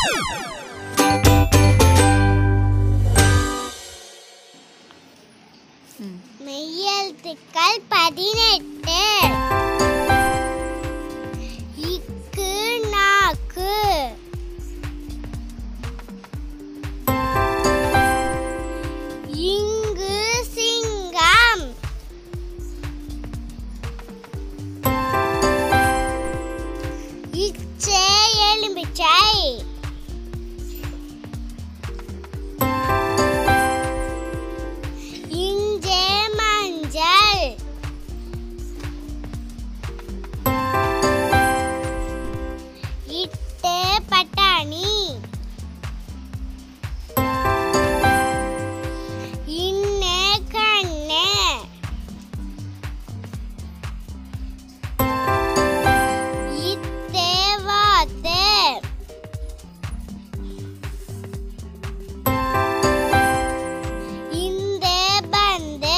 மெய்யெழுத்துக்கள் பதினெட்டு இக்கு நாக்கு இங்கு சிங்கம் இச்சே எலும்பிச்சை இஞ்சே மஞ்சள் இட்டு பட்டாணி இன்னே கண்ணு இத்தே வாத்து இந்த பந்து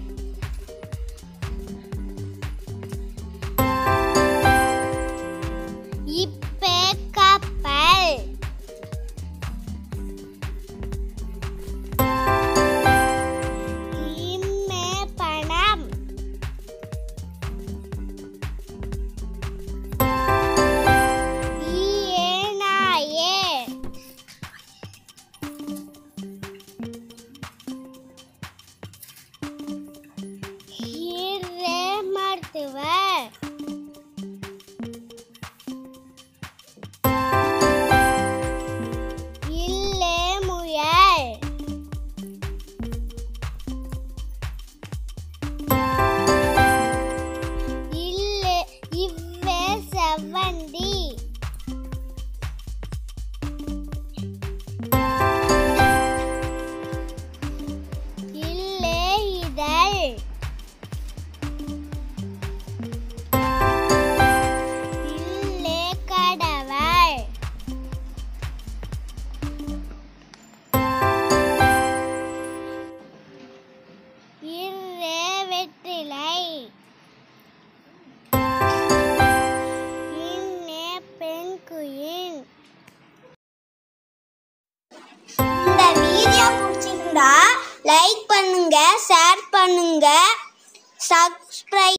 இப்ப கப்பல் இம்மே பணம் ஈயே நாயே ஹீரே மருத்துவர் இல்லே முயல் இல்லே இவ்வே செவ்வந்தி இல்லே இதழ் இல்லே கடவுள் இரே வெற்றிலை இன்னே பெண் குயின் இந்த வீடியோ பிடிச்சிருந்தா லைக் பண்ணுங்க ஷேர் பண்ணுங்க சப்ஸ்கிரைப்